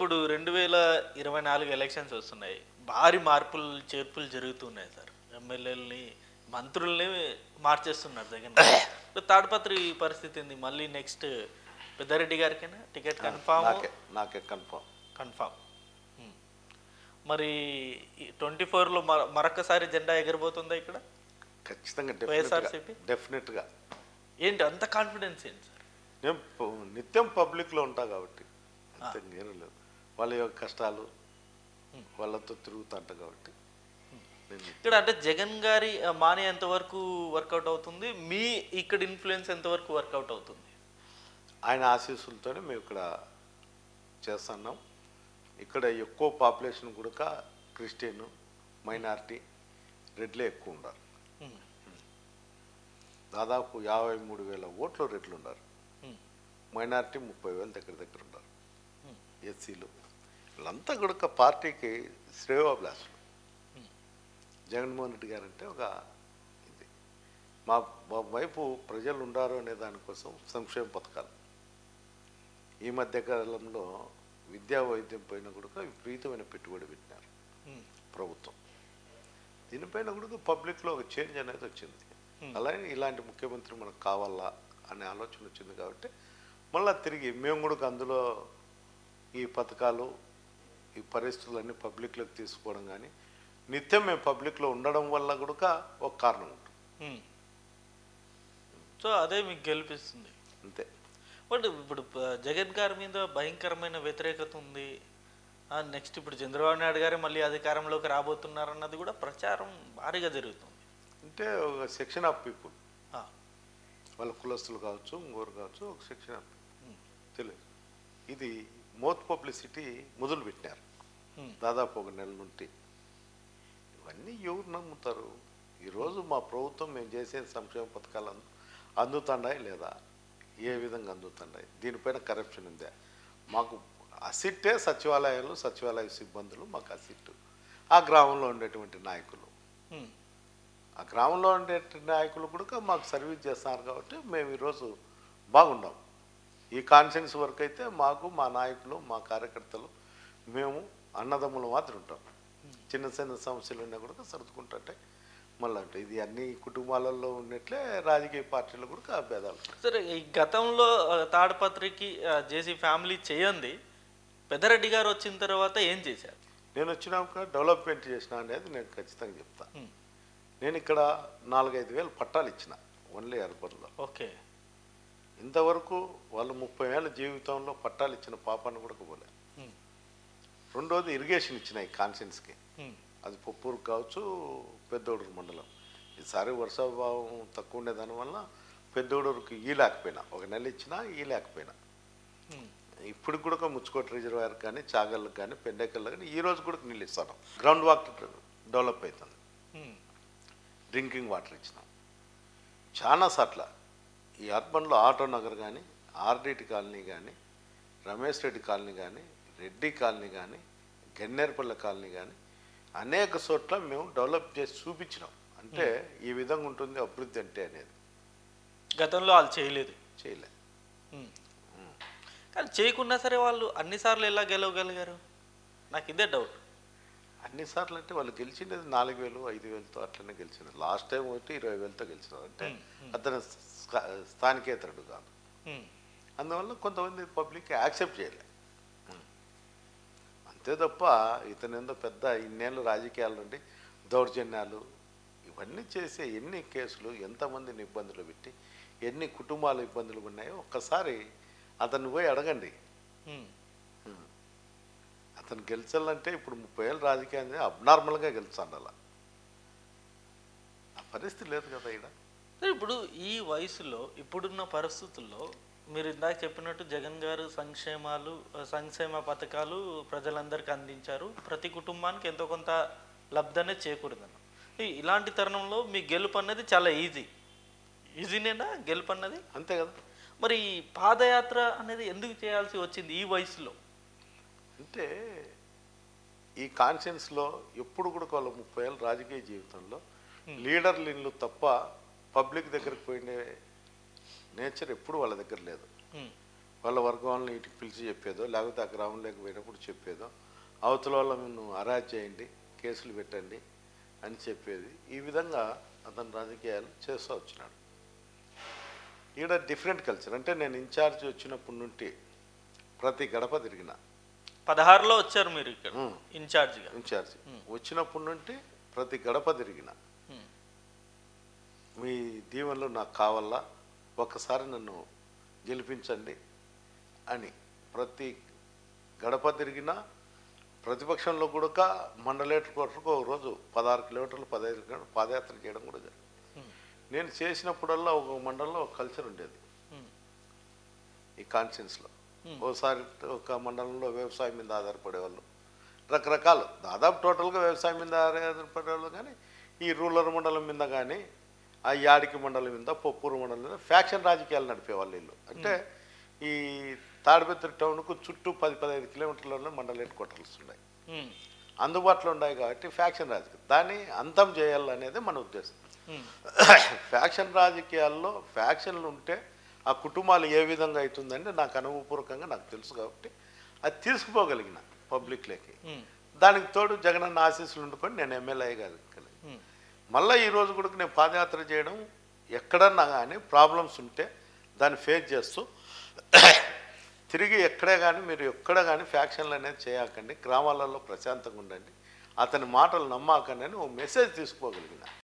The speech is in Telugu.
ఇప్పుడు రెండు వేల ఇరవై నాలుగు ఎలక్షన్స్ వస్తున్నాయి భారీ మార్పులు చేర్పులు జరుగుతున్నాయి సార్ ఎమ్మెల్యేలని మంత్రుల్ని మార్చేస్తున్నారు జగన్ గారు. ఇప్పుడు తాడిపత్రి పరిస్థితి ఏంది మళ్ళీ నెక్స్ట్ పెద్దారెడ్డి గారికైనా టికెట్ కన్ఫామ్ నాకే నాకే కన్ఫర్మ్ కన్ఫామ్ ఉమ్. మరి ట్వంటీ ఫోర్లో మరొకసారి జెండా ఎగరబోతుందా ఇక్కడ ఖచ్చితంగా వైఎస్ఆర్సీపీ? డెఫినెట్గా డెఫినెట్గా ఏంటి అంత కాన్ఫిడెన్స్ ఏంటి సార్ నేను ప- నిత్యం పబ్లిక్లో ఉంటా కాబట్టి అంతే నేను లేదు వాళ్ళ యొక్క కష్టాలు వాళ్ళతో తిరుగుతుంట కాబట్టి నేను ఇక్కడ అంటే జగన్ గారి ఆ, మానే ఎంతవరకు వర్కౌట్ అవుతుంది మీ ఇక్కడ ఇన్ఫ్లుయెన్స్ ఎంతవరకు వర్కౌట్ అవుతుంది ఆయన ఆశీస్సులతోనే మేము ఇక్కడ చేస్తున్నాం ఇక్కడ ఎక్కువ పాపులేషన్ కూడా క్రిస్టియన్ మైనారిటీ రెడ్లే ఎక్కువ ఉన్నారు ఉమ్. దాదాపు యాభై మూడు వేల ఓట్లు రెడ్లు ఉన్నారు ఉమ్. మైనారిటీ ముప్పై వేల దగ్గర దగ్గర ఉన్నారు ఎస్సీలు వీళ్ళంతా కూడా పార్టీకి శ్రేయోభిలాషులు జగన్మోహన్ రెడ్డి గారు అంటే ఒక ఇది మా మా వైపు ప్రజలు ఉండారు అనే దానికోసం సంక్షేమ పథకాలు ఈ మధ్య కాలంలో విద్యా వైద్యం పైన కూడా విపరీతమైన పెట్టుబడి పెట్టినారు ఉమ్. ప్రభుత్వం దీనిపైన కూడా పబ్లిక్లో ఒక చేంజ్ అనేది వచ్చింది అలాగే ఇలాంటి ముఖ్యమంత్రి మనకు కావాలా అనే ఆలోచన వచ్చింది కాబట్టి మళ్ళీ తిరిగి మేము కూడా అందులో ఈ పథకాలు ఈ పరిస్థితులన్నీ పబ్లిక్లోకి తీసుకోవడం కానీ నిత్యం మేము పబ్లిక్లో ఉండడం వల్ల కూడా ఒక కారణం ఉంటుంది ఉమ్. సో అదే మీకు గెలిపిస్తుంది అంతే బట్ ఇప్పుడు ప- జగన్ గారి మీద భయంకరమైన వ్యతిరేకత ఉంది నెక్స్ట్ ఇప్పుడు చంద్రబాబు నాయుడు గారే మళ్ళీ అధికారంలోకి రాబోతున్నారన్నది కూడా ప్రచారం భారీగా జరుగుతుంది అంటే ఒక సెక్షన్ ఆఫ్ పీపుల్ ఆ, వాళ్ళ కులస్తులు కావచ్చు ఇంకోరు కావచ్చు ఒక సెక్షన్ ఆఫ్ తెలియదు ఇది మోత్ పబ్లిసిటీ మొదలు పెట్టినారు ఉమ్. దాదాపు ఒక నెల నుండి ఇవన్నీ ఎవరు నమ్ముతారు ఈరోజు మా ప్రభుత్వం మేము చేసే సంక్షేమ పథకాలు అందు అందుతున్నాయి లేదా ఏ విధంగా అందుతున్నాయి దీనిపైన కరప్షన్ ఉందా మాకు అసిట్టే సచివాలయాలు సచివాలయ సిబ్బందులు మాకు అసిట్టు ఆ గ్రామంలో ఉండేటువంటి నాయకులు ఉమ్. ఆ గ్రామంలో ఉండే నాయకులు కూడా మాకు సర్వీస్ చేస్తున్నారు కాబట్టి మేము ఈరోజు బాగున్నాం ఈ కాన్ఫిడెన్స్ వరకు అయితే మాకు మా నాయకులు మా కార్యకర్తలు మేము అన్నదమ్ములు మాత్రం ఉంటాం చిన్న చిన్న సమస్యలు ఉన్నా కూడా సర్దుకుంటుంటే మళ్ళీ అంటే ఇది అన్ని కుటుంబాలలో ఉన్నట్లే రాజకీయ పార్టీలు కూడా ఆ భేదాలు ఉంటాయి. సరే ఈ గతంలో ఆ, తాడపత్రికి జేసీ ఫ్యామిలీ చేయండి పెద్దరెడ్డి గారు వచ్చిన తర్వాత ఏం చేశారు నేను వచ్చినాక డెవలప్మెంట్ చేసిన అనేది నేను ఖచ్చితంగా చెప్తా ఉమ్. నేను ఇక్కడ నాలుగైదు వేలు పట్టాలు ఇచ్చిన ఓన్లీ అర్బన్లో ఓకే ఇంతవరకు వాళ్ళు ముప్పై ఏళ్ళ జీవితంలో పట్టాలు ఇచ్చిన పాపాన్ని కూడా పోలే ఉమ్. రెండోది ఇరిగేషన్ ఇచ్చిన ఈ కాన్సెన్స్కి ఉమ్. అది పొప్పూరు కావచ్చు పెద్దోడూరు మండలం ఈసారి వర్షాభావం తక్కువ ఉండే దానివల్ల పెద్దోడూరుకి ఈ లేకపోయినా ఒక నెల ఇచ్చినా ఈ లేకపోయినా ఉమ్. ఇప్పుడు కూడా ఒక ముచ్చుకోట రిజర్వాయర్ కానీ చాగళ్ళకి కానీ పెండెకల్లో కానీ ఈ రోజు కూడా నీళ్ళు ఇస్తాను గ్రౌండ్ వాటర్ డెవలప్ అవుతుంది ఉమ్. డ్రింకింగ్ వాటర్ ఇచ్చినాం చాలా సార్ల ఈ అర్బన్లో ఆటో నగర్ కానీ ఆర్డిటి కాలనీ కానీ రమేష్ రెడ్డి కాలనీ కానీ రెడ్డి కాలనీ కానీ గన్నేరుపల్లె కాలనీ కానీ అనేక చోట్ల మేము డెవలప్ చేసి చూపించినాం అంటే ఈ విధంగా ఉంటుంది అభివృద్ధి అంటే అనేది గతంలో వాళ్ళు చేయలేదు చేయలే ఉమ్. కానీ చేయకున్నా సరే వాళ్ళు అన్నిసార్లు ఎలా గెలవగలిగారు నాకు ఇదే డౌట్ అన్నిసార్లు అంటే వాళ్ళు గెలిచినది నాలుగు వేలు ఐదు వేలతో అట్లనే గెలిచినారు లాస్ట్ టైం ఒకటి ఇరవై వేలతో గెలిచినారు అంటే అతను స్థా- స్థానికేతరుడు కాదు ఉమ్. అందువల్ల కొంతమంది పబ్లిక్ యాక్సెప్ట్ చేయలే అంతే తప్ప ఇతను ఏందో పెద్ద ఇన్నేళ్ళు రాజకీయాల నుండి దౌర్జన్యాలు ఇవన్నీ చేసే ఎన్ని కేసులు ఎంతమందిని ఇబ్బందులు పెట్టి ఎన్ని కుటుంబాలు ఇబ్బందులు ఉన్నాయో ఒక్కసారి అతను పోయి అడగండి ఉమ్. అతను గెలిచాలంటే ఇప్పుడు ముప్పై ఏళ్ళు రాజకీయం అబ్నార్మల్గా గెలిచాను అలా ఆ పరిస్థితి లేదు కదా ఇక్కడ సరే ఇప్పుడు ఈ వయసులో ఇప్పుడున్న పరిస్థితుల్లో మీరు ఇందాక చెప్పినట్టు జగన్ గారు సంక్షేమాలు ఆ, సంక్షేమ పథకాలు ప్రజలందరికీ అందించారు ప్రతి కుటుంబానికి ఎంతో కొంత లబ్ధి అనేది చేకూరిందన్న ఈ- ఇలాంటి తరుణంలో మీ గెలుపు అన్నది చాలా ఈజీ ఈజీనేనా గెలుపు అన్నది అంతే కదా మరి ఈ పాదయాత్ర అనేది ఎందుకు చేయాల్సి వచ్చింది ఈ వయసులో అంటే ఈ కాన్షియన్స్లో ఎప్పుడు కూడా వాళ్ళ ముప్పై ఏళ్ళ రాజకీయ జీవితంలో లీడర్లు ఇల్లు తప్ప పబ్లిక్ దగ్గరకు పోయిన నేచర్ ఎప్పుడు వాళ్ళ దగ్గర లేదు ఉమ్, వాళ్ళ వర్గం వాళ్ళని ఇంటికి పిలిచి చెప్పేదో లేకపోతే ఆ గ్రామంలోకి పోయినప్పుడు చెప్పేదో అవతల వాళ్ళ నిన్ను అరాజ్ చేయండి కేసులు పెట్టండి అని చెప్పేది ఈ విధంగా అతను రాజకీయాలు చేస్తూ వచ్చినాడు ఈడ డిఫరెంట్ కల్చర్ అంటే నేను ఇన్ఛార్జ్ వచ్చినప్పటి నుండి ప్రతి గడప తిరిగిన పదహారులో వచ్చారు మీరు ఇక్కడ ఉమ్. ఇన్ఛార్జిగా ఇన్ఛార్జ్ వచ్చినప్పటి నుండి ప్రతి గడప తిరిగిన ఉమ్. మీ దీవెనలు నాకు కావాలా ఒక్కసారి నన్ను గెలిపించండి అని ప్రతి గడప తిరిగిన ప్రతిపక్షంలో కూడా మండలేటర్ కొరకు ఒక రోజు పదహారు కిలోమీటర్లు పదహైదు కిలోమీటర్లు పాదయాత్ర చేయడం కూడా జరిగింది ఉమ్. నేను చేసినప్పుడల్లా ఒక మండలంలో ఒక కల్చర్ ఉండేది ఉమ్. ఈ కాన్షియన్స్లో Hmm. ఒకసారి ఒక మండలంలో వ్యవసాయం మీద ఆధారపడేవాళ్ళు రకరకాలు దాదాపు టోటల్గా వ్యవసాయం మీద ఆధారపడేవాళ్ళు కానీ ఈ రూరల్ మండలం మీద కానీ ఆ యాడికి మండలం మీద పొప్పూరు మండలం మీద ఫ్యాక్షన్ రాజకీయాలు నడిపేవాళ్ళు వీళ్ళు అంటే ఈ తాడిపత్రి టౌన్కు చుట్టూ పది పదహైదు కిలోమీటర్లలో మండల హెడ్ క్వార్టర్స్ ఉన్నాయి ఉమ్. అందుబాటులో ఉన్నాయి కాబట్టి ఫ్యాక్షన్ రాజకీయం దాన్ని అంతం చేయాలనేది మన ఉద్దేశం ఉమ్. ఫ్యాక్షన్ రాజకీయాల్లో ఫ్యాక్షన్లు ఉంటే ఆ కుటుంబాలు ఏ విధంగా అవుతుందంటే నాకు అనుభవపూర్వకంగా నాకు తెలుసు కాబట్టి అది తీసుకుపోగలిగిన పబ్లిక్లోకి ఉమ్. దానికి తోడు జగనన్న ఆశీస్సులు ఉండుకొని నేను ఎమ్మెల్యే అయ్యగలిగాను ఉమ్. మళ్ళీ ఈ రోజు కూడా నేను పాదయాత్ర చేయడం ఎక్కడన్నా కానీ ప్రాబ్లమ్స్ ఉంటే దాన్ని ఫేస్ చేస్తూ తిరిగి ఎక్కడే కానీ మీరు ఎక్కడ కానీ ఫ్యాక్షన్లు అనేది చేయకండి గ్రామాలలో ప్రశాంతంగా ఉండండి అతని మాటలు నమ్మాకండి అని ఓ మెసేజ్ తీసుకోగలిగిన